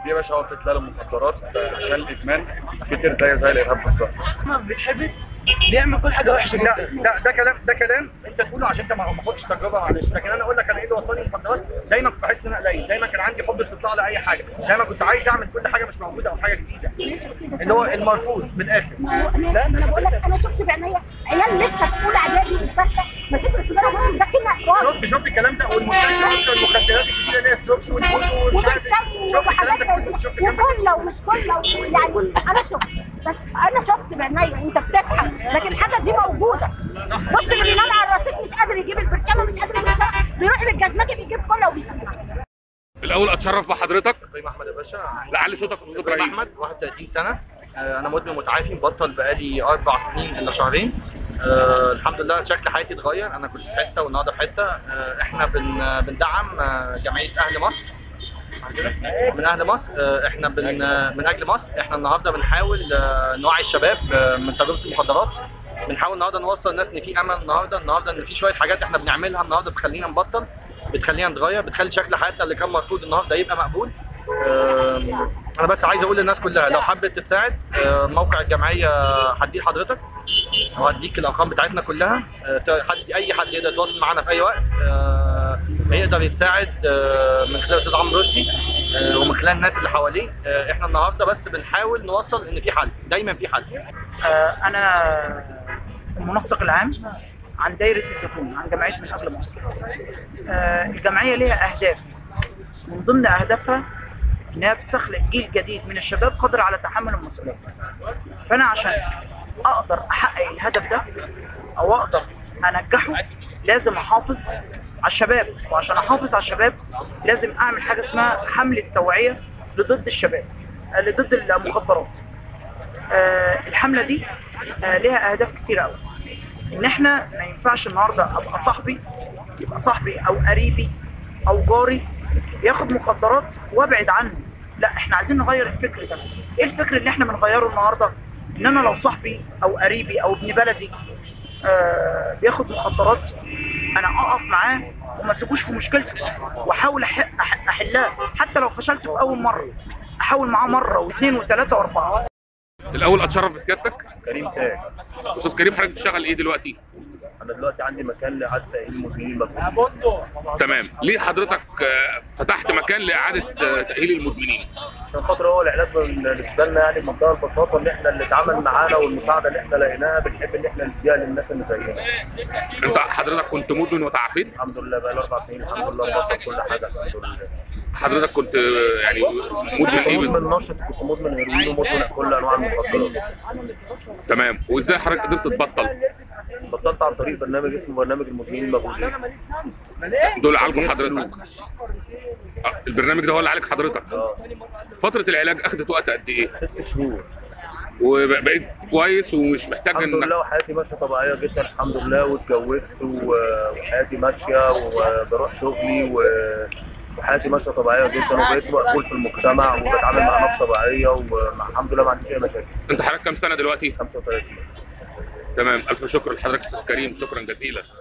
دي يا باشا وقفت لا للمخدرات عشان الادمان كتير زي زي الارهاب بالظبط ما بيتحبط بيعمل كل حاجه وحشه لا جدا لا ده كلام ده كلام انت تقوله عشان انت ما ما خدتش تجربه معلش لكن انا اقول لك انا ايه اللي وصلني المخدرات دايما كنت بحس ان انا قليل دايما كان عندي حب استطلاع لاي حاجه دايما كنت عايز اعمل كل حاجه مش موجوده او حاجه جديده اللي هو المرفوض من الاخر ما هو انا ما انا بقول لك انا شفت بعينيا عيال لسه في اولى اعدادي وسته ماسك السيجاره وهو مدكنها راجل شفت شفت الكلام ده والمنتشر المخدرات الجديده اللي هي ستروكس والفوتو ومش عارف ايه شفت الكلام ده كله شفت الكلام ده وكله ومش كله يعني انا شفت بس انا شفت بعينيا انت بتضحك لكن الحاجه دي موجوده بص اللي بينام على الرصيف مش قادر يجيب البرشامه مش قادر يجيب البتاع، بيروح للجزمجي بيجيب كله وبيشيلها الاول اتشرف بحضرتك ابراهيم احمد يا باشا لعلي صوتك استاذ ابراهيم ابراهيم احمد 31 سنه آه، انا مدمن متعافي مبطل بقالي اربع سنين الا شهرين آه، الحمد لله شكل حياتي اتغير انا كنت في حته والنهارده في حته آه، احنا بن بندعم آه، جمعيه اهل مصر من اهل مصر آه، احنا بن آه، من اجل مصر احنا النهارده بنحاول آه، نوعي الشباب آه، من تجربه المخدرات بنحاول النهارده نوصل الناس ان في امل النهارده النهارده ان في شويه حاجات احنا بنعملها النهارده بتخلينا نبطل بتخلينا نتغير بتخلي شكل حياتنا اللي كان مرفوض النهارده يبقى مقبول آم، انا بس عايز اقول للناس كلها لو حبت تتساعد آه، موقع الجمعيه هديه لحضرتك وهديك الارقام بتاعتنا كلها آه، ت- حد اي حد يقدر يتواصل معانا في اي وقت آه، هيقدر يتساعد آه، من خلال الاستاذ عمرو رشدي آه، ومن خلال الناس اللي حواليه آه، احنا النهارده بس بنحاول نوصل ان في حل دايما في حل آه، انا المنسق العام عن دايره الزيتون عن جمعيه من اجل مصر آه، الجمعيه ليها اهداف من ضمن اهدافها انها بتخلق جيل جديد من الشباب قادر على تحمل المسؤوليه فانا عشان اقدر احقق الهدف ده او اقدر انجحه لازم احافظ على الشباب وعشان احافظ على الشباب لازم اعمل حاجه اسمها حمله توعيه لضد الشباب آه، لضد المخدرات آه، الحمله دي آه، ليها اهداف كتير قوي ان احنا ما ينفعش النهارده ابقى صاحبي يبقى صاحبي او قريبي او جاري ياخد مخدرات وابعد عنه لا احنا عايزين نغير الفكر ده ايه الفكر اللي احنا بنغيره النهارده ان انا لو صاحبي او قريبي او ابن بلدي آه بياخد مخدرات انا اقف معاه وما اسيبوش في مشكلته واحاول أح- أح- احلها حتى لو فشلت في اول مره احاول معاه مره واثنين وثلاثه واربعه الاول اتشرف بسيادتك كريم تاج استاذ كريم حضرتك بتشتغل ايه دلوقتي انا دلوقتي عندي مكان لاعاده تاهيل المدمنين المجهولين تمام ليه حضرتك آه، فتحت مكان لاعاده آه، تاهيل المدمنين عشان خاطر هو العلاج بالنسبه لنا يعني بمنتهى البساطه ان احنا اللي اتعامل معانا والمساعده اللي احنا لقيناها بنحب ان احنا نديها للناس اللي زينا انت حضرتك كنت مدمن وتعافيت الحمد لله بقى لي اربع سنين الحمد لله مبطل كل حاجه الحمد لله حضرتك كنت آه، يعني مدمن كنت ايه مدمن بالظبط؟ نشط كنت مدمن هيروين ومدمن كل انواع المخدرات تمام وازاي حضرتك قدرت تبطل بطلت عن طريق برنامج اسمه برنامج المدمنين المجهولين دول عالجوا حضرتك آه، البرنامج ده هو اللي عالج حضرتك اه فتره العلاج اخذت وقت قد ايه ست شهور وبقيت كويس ومش محتاج الحمد انك لله وحياتي ماشيه طبيعيه جدا الحمد لله واتجوزت و- وحياتي ماشيه وبروح شغلي و- وحياتي ماشيه طبيعيه جدا وبقيت مقبول في المجتمع وبتعامل مع ناس طبيعيه والحمد لله ما عنديش اي مشاكل انت حضرتك كام سنه دلوقتي 35 تمام الف شكر لحضرتك استاذ كريم شكرا جزيلا